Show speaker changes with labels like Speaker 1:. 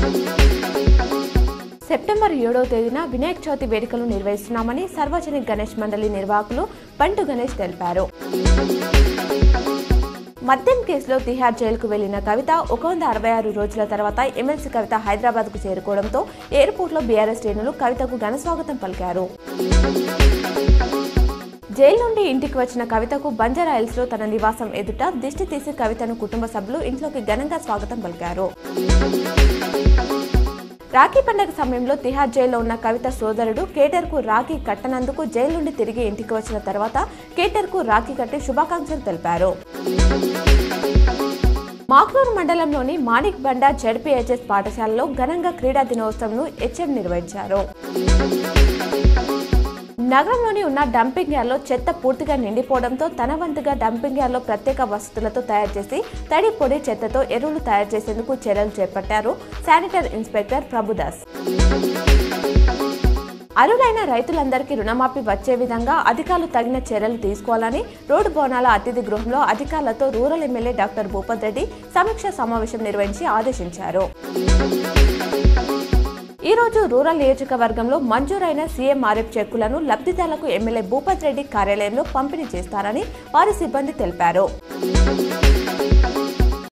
Speaker 1: September ఏడవ తేదీన వినాయక చవితి వేడుకలు నిర్వహిస్తున్నామని సార్వజనిక గణేష్ మండలి నిర్వాహకులు బంటు గణేష్ తెలిపారు మద్యం కేసులో తిహార్ జైలుకు వెళ్లిన కవిత ఒక వంద అరవై ఆరు రోజుల తర్వాత ఎమ్మెల్సీ కవిత హైదరాబాద్ కు చేరుకోవడంతో ఎయిర్పోర్ట్లో బీఆర్ఎస్ శ్రేణులు కవితకు ఘన స్వాగతం పలికారు జైలు నుండి ఇంటికి వచ్చిన కవితకు బంజారా హిల్స్ లో తన నివాసం ఎదుట దిష్టి తీసి కవితను కుటుంబ సభ్యులు ఇంట్లోకి ఘనంగా స్వాగతం పలికారు రాఖీ పండుగ సమయంలో తిహార్ జైల్లో ఉన్న కవిత సోదరుడు కేటర్ కు రాఖీ కట్టనందుకు జైలు నుండి తిరిగి ఇంటికి వచ్చిన తర్వాత కేటర్ కు రాఖీ కట్టి శుభాకాంక్షలు తెలిపారు మాక్లూరు మండలంలోని మాణిక్ బండా జడ్పీహెచ్ఎస్ పాఠశాలలో ఘనంగా క్రీడా దినోత్సవంను హెచ్ఎం నిర్వహించారు నగరంలోని ఉన్న డంపింగ్ యార్డ్లో చెత్త పూర్తిగా నిండిపోవడంతో తన వంతుగా డంపింగ్ యార్డ్లో ప్రత్యేక వసతులతో తయారు చేసి తడి పొడి చెత్తతో ఎరువులు తయారు చేసేందుకు చర్యలు చేపట్టారు శానిటరీ ఇన్స్పెక్టర్ ప్రభుదాస్ అరులైన రైతులందరికీ రుణమాఫీ వచ్చే విధంగా అధికారులు తగిన చర్యలు తీసుకోవాలని రోడ్డు భవనాల అతిథి గృహంలో అధికారులతో rural MLA doctor Bhupath Reddy సమీక్ష సమావేశం నిర్వహించి ఆదేశించారు ఈ రోజు రూరల్ నియోజకవర్గంలో మంజూరైన సీఎంఆర్ఎఫ్ చెక్కులను లబ్ధిదారులకు ఎమ్మెల్యే భూపత్ రెడ్డి కార్యాలయంలో పంపిణీ చేస్తారని వారి సిబ్బంది తెలిపారు